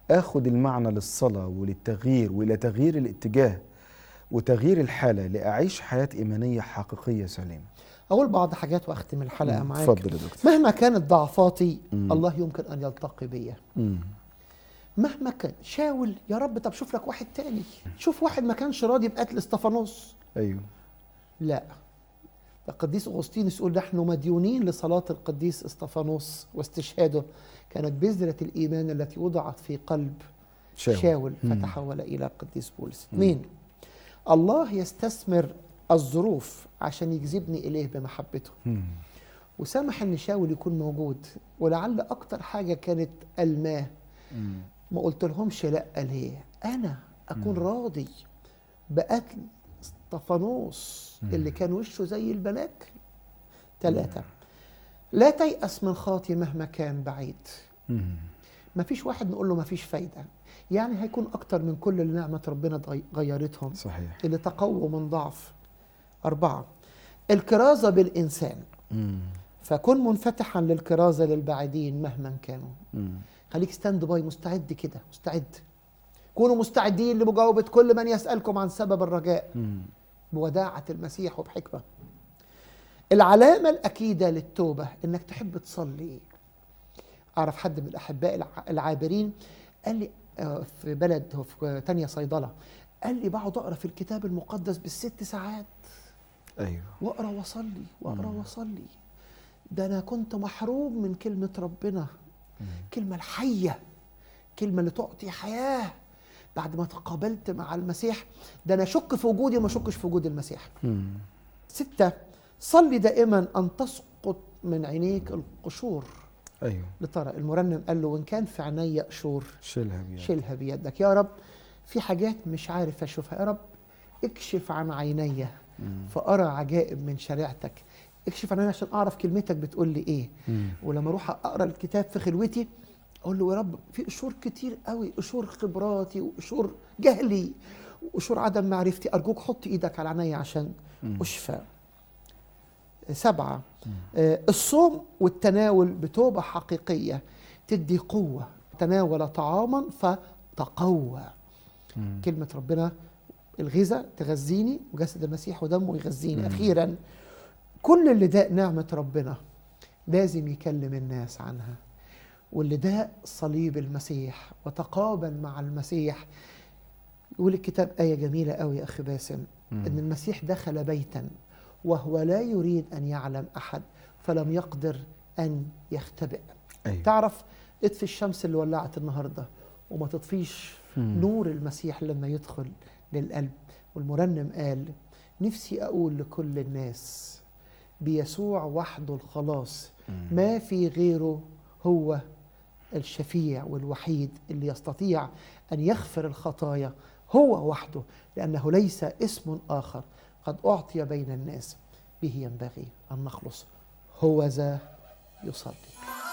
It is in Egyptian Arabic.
اخد المعنى للصلاه وللتغيير والى تغيير الاتجاه وتغيير الحاله لاعيش حياه ايمانيه حقيقيه سليمه اقول بعض حاجات واختم الحلقه مم. معاك اتفضل يا دكتور مهما كانت ضعفاتي مم. الله يمكن ان يلتقي بيا مم. مهما كان شاول يا رب طب شوف لك واحد تاني شوف واحد ما كانش راضي بقتل استفانوس ايوه لا القديس اغسطينوس يقول نحن مديونين لصلاه القديس استفانوس واستشهاده كانت بذره الايمان التي وضعت في قلب شاول, شاول مم. فتحول الى القديس بولس مم. اثنين الله يستثمر الظروف عشان يجذبني اليه بمحبته مم. وسمح ان شاول يكون موجود ولعل اكتر حاجه كانت الماه مم. ما قلت لهمش لا ليه انا اكون مم. راضي بقتل استفانوس مم. اللي كان وشه زي الملاك ثلاثة لا تيأس من خاطي مهما كان بعيد مم. ما فيش واحد نقول له ما فيش فايدة يعني هيكون أكتر من كل اللي نعمة ربنا اتغي- غيرتهم صحيح اللي تقووا من ضعف أربعة الكرازة بالإنسان مم. فكن منفتحا للكرازة للبعيدين مهما كانوا مم. خليك ستاند باي مستعد كده مستعد كونوا مستعدين لمجاوبة كل من يسألكم عن سبب الرجاء مم. بوداعة المسيح وبحكمة العلامة الأكيدة للتوبة إنك تحب تصلي أعرف حد من الأحباء الع- العابرين قال لي آه، في بلد هو في تانية صيدلة قال لي بقعد أقرأ في الكتاب المقدس بالست ساعات ايوه وأقرأ وأصلي وأقرأ مم. وأصلي ده أنا كنت محروم من كلمة ربنا مم. كلمة الحية كلمة اللي تعطي حياة بعد ما تقابلت مع المسيح ده أنا أشك في وجودي وما أشكش في وجود المسيح مم. ستة صلي دائما أن تسقط من عينيك القشور ايوه لترى المرنم قال له وإن كان في عيني قشور شيلها بيها شيلها بيدك يا رب في حاجات مش عارف أشوفها يا رب اكشف عن عيني مم. فأرى عجائب من شريعتك اكشف عن عيني عشان أعرف كلمتك بتقول لي إيه مم. ولما اروح اقرا الكتاب في خلوتي اقول له يا رب في قشور كتير قوي قشور خبراتي وقشور جهلي وقشور عدم معرفتي ارجوك حط ايدك على عينيا عشان مم. اشفى سبعة آه، الصوم والتناول بتوبة حقيقية تدي قوة تناول طعاما فتقوى مم. كلمة ربنا الغذاء تغذيني وجسد المسيح ودمه يغذيني مم. أخيرا كل اللي داق نعمة ربنا لازم يكلم الناس عنها واللي داق صليب المسيح وتقابل مع المسيح يقول الكتاب آية جميلة قوي يا أخي باسم مم. إن المسيح دخل بيتا وهو لا يريد أن يعلم أحد فلم يقدر أن يختبئ ايوه تعرف اطفي الشمس اللي ولعت النهارده وما تطفيش مم. نور المسيح لما يدخل للقلب والمرنم قال نفسي اقول لكل الناس بيسوع وحده الخلاص مم. ما في غيره هو الشفيع والوحيد اللي يستطيع ان يغفر الخطايا هو وحده لانه ليس اسم اخر قد اعطي بين الناس به ينبغي ان نخلص هو ذا يصلي